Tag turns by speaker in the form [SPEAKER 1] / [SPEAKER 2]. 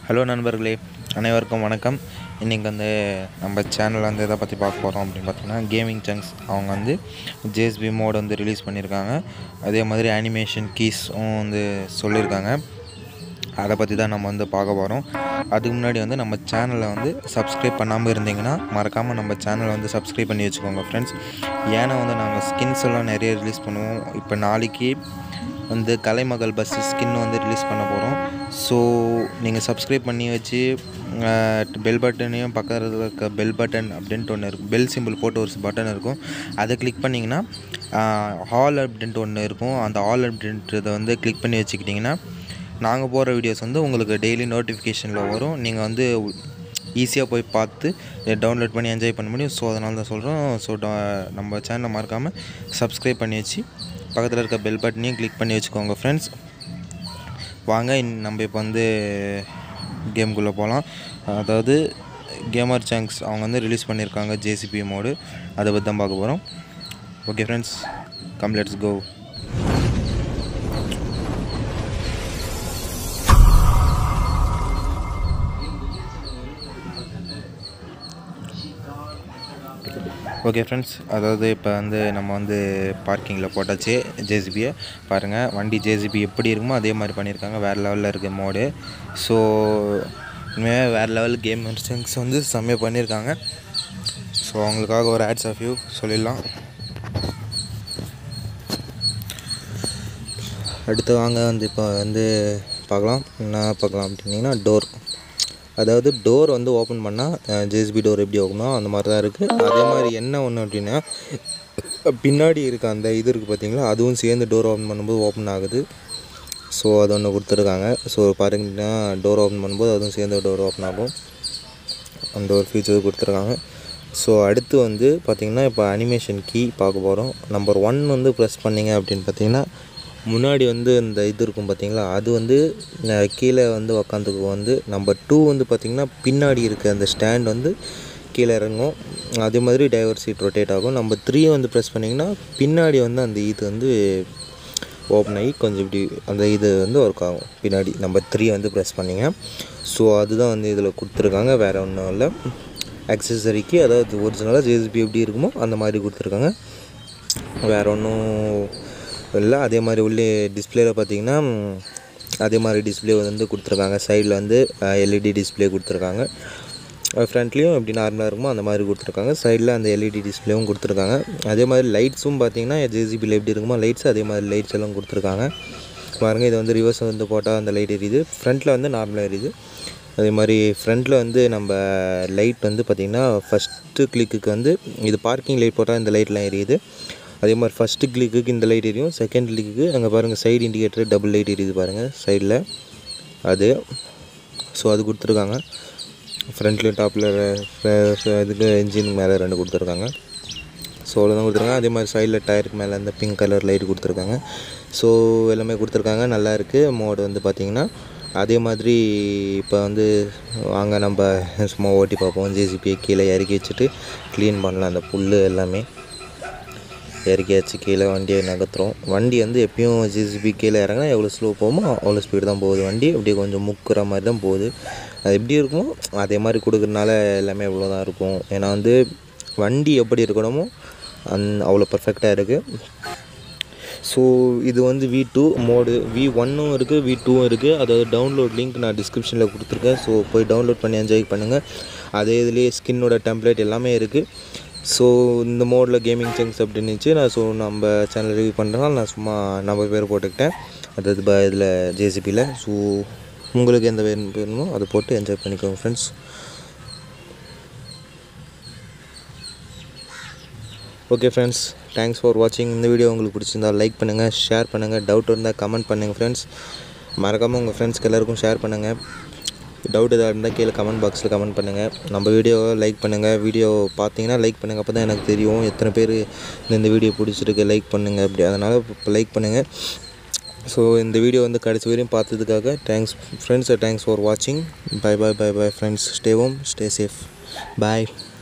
[SPEAKER 1] hello நண்பர்களே அனைவருக்கும் வணக்கம் இன்றைக்கி வந்து நம்ம சேனலில் வந்து எதை பற்றி பார்க்க போகிறோம் அப்படின்னு பார்த்தீங்கன்னா கேமிங் சங்ஸ் அவங்க வந்து ஜேஎஸ்பி மோட் வந்து ரிலீஸ் பண்ணியிருக்காங்க அதே மாதிரி அனிமேஷன் கீஸும் வந்து சொல்லியிருக்காங்க அதை பற்றி தான் நம்ம வந்து பார்க்க போகிறோம் அதுக்கு முன்னாடி வந்து நம்ம சேனலை வந்து சப்ஸ்கிரைப் பண்ணாமல் இருந்தீங்கன்னா மறக்காமல் நம்ம சேனலை வந்து சப்ஸ்கிரைப் பண்ணி வச்சுக்கோங்க ஃப்ரெண்ட்ஸ் ஏன்னா வந்து நாங்கள் ஸ்கின்ஸ் எல்லாம் நிறைய ரிலீஸ் பண்ணுவோம் இப்போ நாளைக்கு வந்து கலைமகள் பஸ் ஸ்கின் வந்து ரிலீஸ் பண்ண போகிறோம் ஸோ நீங்கள் சப்ஸ்கிரைப் பண்ணி வச்சு பெல் பட்டனையும் பக்கத்தில் இருக்க பெல் பட்டன் அப்படின்ட்டு ஒன்று இருக்கும் பெல் சிம்பிள் போட்டு ஒரு பட்டன் இருக்கும் அதை கிளிக் பண்ணிங்கன்னா ஹால் அப்படின்ட்டு ஒன்று இருக்கும் அந்த ஹால் அப்படின்றத வந்து கிளிக் பண்ணி வச்சுக்கிட்டிங்கன்னா நாங்கள் போகிற வீடியோஸ் வந்து உங்களுக்கு டெய்லி நோட்டிஃபிகேஷனில் வரும் நீங்கள் வந்து ஈஸியாக போய் பார்த்து டவுன்லோட் பண்ணி என்ஜாய் பண்ண முடியும் ஸோ அதனால தான் சொல்கிறோம் ஸோ நம்ம சேனலை மறக்காமல் சப்ஸ்கிரைப் பண்ணி வச்சு பக்கத்தில் இருக்க பெல் பட்டனையும் கிளிக் பண்ணி வச்சுக்கோங்க ஃப்ரெண்ட்ஸ் வாங்க இன்- நம்ம இப்போ வந்து கேம்குள்ளே போகலாம் அதாவது கேமர் சாங்ஸ் அவங்க வந்து ரிலீஸ் பண்ணியிருக்காங்க ஜேசிபி மோடு அதை பற்றி தான் பார்க்க போகிறோம் okay friends come let's go okay friends அதாவது இப்போ வந்து நம்ம வந்து பார்க்கிங்கில் போட்டாச்சு ஜேசிபியை பாருங்கள் வண்டி ஜேசிபி எப்படி இருக்குமோ அதே மாதிரி பண்ணியிருக்காங்க வேறு லெவலில் இருக்குது மோடு ஸோ உண்மையாக வேறு லெவல் கேம் இன்ஸ்டன்ஸ் வந்து செம்மையாக பண்ணியிருக்காங்க ஸோ அவங்களுக்காக ஒரு ஆட்ஸ் ஆஃப் யூ சொல்லிடலாம் அடுத்து வாங்க வந்து இப்போ வந்து பார்க்கலாம் என்ன பார்க்கலாம் அப்படின்னீங்கன்னா டோர் அதாவது டோர் வந்து ஓப்பன் பண்ணால் ஜேசிபி டோர் எப்படி ஓப்பனோ அந்த மாதிரி தான் இருக்குது அதே மாதிரி என்ன ஒன்று அப்படின்னா பின்னாடி இருக்க அந்த இது இருக்குது பார்த்தீங்களா அதுவும் சேர்ந்து டோர் ஓப்பன் பண்ணும்போது ஓப்பன் ஆகுது ஸோ அது ஒன்று கொடுத்துருக்காங்க ஸோ பாருங்கன்னா டோர் ஓப்பன் பண்ணும்போது அதுவும் சேர்ந்து டோர் ஓப்பன் ஆகும் அந்த ஒரு ஃபீச்சர் கொடுத்துருக்காங்க ஸோ அடுத்து வந்து பார்த்திங்கன்னா இப்போ அனிமேஷன் கீ பார்க்க போகிறோம் நம்பர் ஒன் வந்து ப்ரெஸ் பண்ணிங்க அப்படின்னு பார்த்தீங்கன்னா முன்னாடி வந்து இந்த இது இருக்கும் பார்த்தீங்களா அது வந்து அஹ், கீழே வந்து உக்காந்துக்கு வந்து நம்பர் டூ வந்து பார்த்திங்கன்னா பின்னாடி இருக்க அந்த ஸ்டாண்ட் வந்து கீழே இறங்கும் அதே மாதிரி டைவர் சீட் ரொட்டேட் ஆகும் நம்பர் த்ரீ வந்து ப்ரெஸ் பண்ணிங்கன்னா பின்னாடி வந்து அந்த இது வந்து ஓப்பன் ஆகி கொஞ்சம் இப்படி அந்த இது வந்து ஒர்க் ஆகும் பின்னாடி நம்பர் த்ரீ வந்து ப்ரெஸ் பண்ணிங்க ஸோ அதுதான் வந்து இதில் கொடுத்துருக்காங்க வேறு ஒன்றும் இல்லை அக்சசரிக்கு அதாவது ஒரிஜினலாக ஜேசிபி எப்படி இருக்குமோ அந்த மாதிரி கொடுத்துருக்காங்க வேறு ஒன்றும் இல்லை அதே மாதிரி உள்ளே டிஸ்பிளேல பார்த்தீங்கன்னா ம், அதே மாதிரி டிஸ்பிளே வந்து கொடுத்துருக்காங்க சைடில் வந்து எல்இடி டிஸ்பிளே கொடுத்துருக்காங்க ஃப்ரண்ட்லேயும் எப்படி நார்மலாக இருக்குமோ அந்த மாதிரி கொடுத்துருக்காங்க சைடில் அந்த எல்இடி டிஸ்பிளேவும் கொடுத்துருக்காங்க அதே மாதிரி லைட்ஸும் பார்த்தீங்கன்னா ஜேசிபியில் எப்படி இருக்குமோ லைட்ஸ் அதே மாதிரி லைட்ஸ் எல்லாம் கொடுத்துருக்காங்க பாருங்கள் இது வந்து ரிவர்ஸ் வந்து போட்டால் அந்த லைட் எரியுது ஃப்ரண்ட்டில் வந்து நார்மலாக எரியுது அதே மாதிரி ஃப்ரண்ட்டில் வந்து நம்ம லைட் வந்து பார்த்திங்கன்னா ஃபஸ்ட்டு கிளிக்குக்கு வந்து இது பார்க்கிங் லைட் போட்டால் இந்த லைட்லாம் எரியுது அதே மாதிரி ஃபஸ்ட்டு கிளிக்குக்கு இந்த லைட் எரியும் செகண்ட் கிளிக்குக்கு அங்கே பாருங்கள் சைடு இண்டிகேட்டர் டபுள் லைட் எரியுது பாருங்கள் சைடில் அது ஸோ அது கொடுத்துருக்காங்க ஃப்ரண்ட்லேயும் டாப்பில் இதுக்கு இன்ஜின் மேலே ரெண்டு கொடுத்துருக்காங்க ஸோ அவ்வளோதான் கொடுத்துருக்காங்க அதே மாதிரி சைடில் டயருக்கு மேலே அந்த பிங்க் கலர் லைட் கொடுத்துருக்காங்க ஸோ எல்லாமே கொடுத்துருக்காங்க நல்லா இருக்குது மோடு வந்து பார்த்திங்கன்னா அதே மாதிரி இப்போ வந்து வாங்க நம்ம சும்மா ஓட்டி பார்ப்போம் ஜேசிபியை கீழே இறக்கி வச்சுட்டு க்ளீன் பண்ணலாம் அந்த புல் எல்லாமே இறக்கியாச்சு கீழே வண்டியை நகர்த்துறோம் வண்டி வந்து எப்பயும் ஜிசிபி கீழே இறங்கினா எவ்வளோ ஸ்லோ போகுமோ அவ்வளோ ஸ்பீடு தான் போகுது வண்டி அப்படியே கொஞ்சம் முக்குற மாதிரி தான் போகுது அது எப்படி இருக்குமோ அதே மாதிரி கொடுக்குறனால எல்லாமே இவ்வளோ தான் இருக்கும் ஏன்னா வந்து வண்டி எப்படி இருக்கணுமோ அந் அவ்வளோ பர்ஃபெக்டாக இருக்குது ஸோ இது வந்து வி டூ மோடு வி ஒன்னும் இருக்குது வி டூவும் இருக்குது அதாவது டவுன்லோட் லிங்க் நான் டிஸ்கிரிப்ஷனில் கொடுத்துருக்கேன் ஸோ போய் டவுன்லோட் பண்ணி என்ஜாய் பண்ணுங்கள் அதே இதுலேயே ஸ்கின்னோட டெம்ப்ளேட் எல்லாமே இருக்குது ஸோ இந்த மோடில் கேமிங் சங்ஸ் அப்படின்னு இருந்துச்சு நான் ஸோ நம்ம சேனல் ரிவ்யூ பண்ணுறதுனால நான் சும்மா நம்ம பேர் போட்டுக்கிட்டேன் அதாவது ப இதில் ஜேசிபியில் ஸோ உங்களுக்கு எந்த வேணும் வேணுமோ அதை போட்டு என்ஜாய் பண்ணிக்கோங்க friends okay friends thanks for வாட்சிங் இந்த வீடியோ உங்களுக்கு பிடிச்சிருந்தா லைக் பண்ணுங்கள் ஷேர் பண்ணுங்கள் டவுட் இருந்தால் கமெண்ட் பண்ணுங்கள் ஃப்ரெண்ட்ஸ் மறக்காமல் உங்கள் ஃப்ரெண்ட்ஸ்க்கு எல்லாருக்கும் ஷேர் பண்ணுங்கள் டவுட் எதாவது இருந்தால் கீழே கமெண்ட் பாக்ஸில் கமெண்ட் பண்ணுங்கள் நம்ம வீடியோவை லைக் பண்ணுங்கள் வீடியோ பார்த்தீங்கன்னா லைக் பண்ணுங்கள் அப்போ தான் எனக்கு தெரியும் எத்தனை பேர் இந்த வீடியோ பிடிச்சிருக்கு லைக் பண்ணுங்கள் அப்படி அதனால் இப்போ லைக் பண்ணுங்கள் ஸோ இந்த வீடியோ வந்து கடைசி வரையும் பார்த்ததுக்காக தேங்க்ஸ் ஃப்ரெண்ட்ஸ் தேங்க்ஸ் ஃபார் வாட்சிங் bye bye bye bye friends stay home stay safe பாய்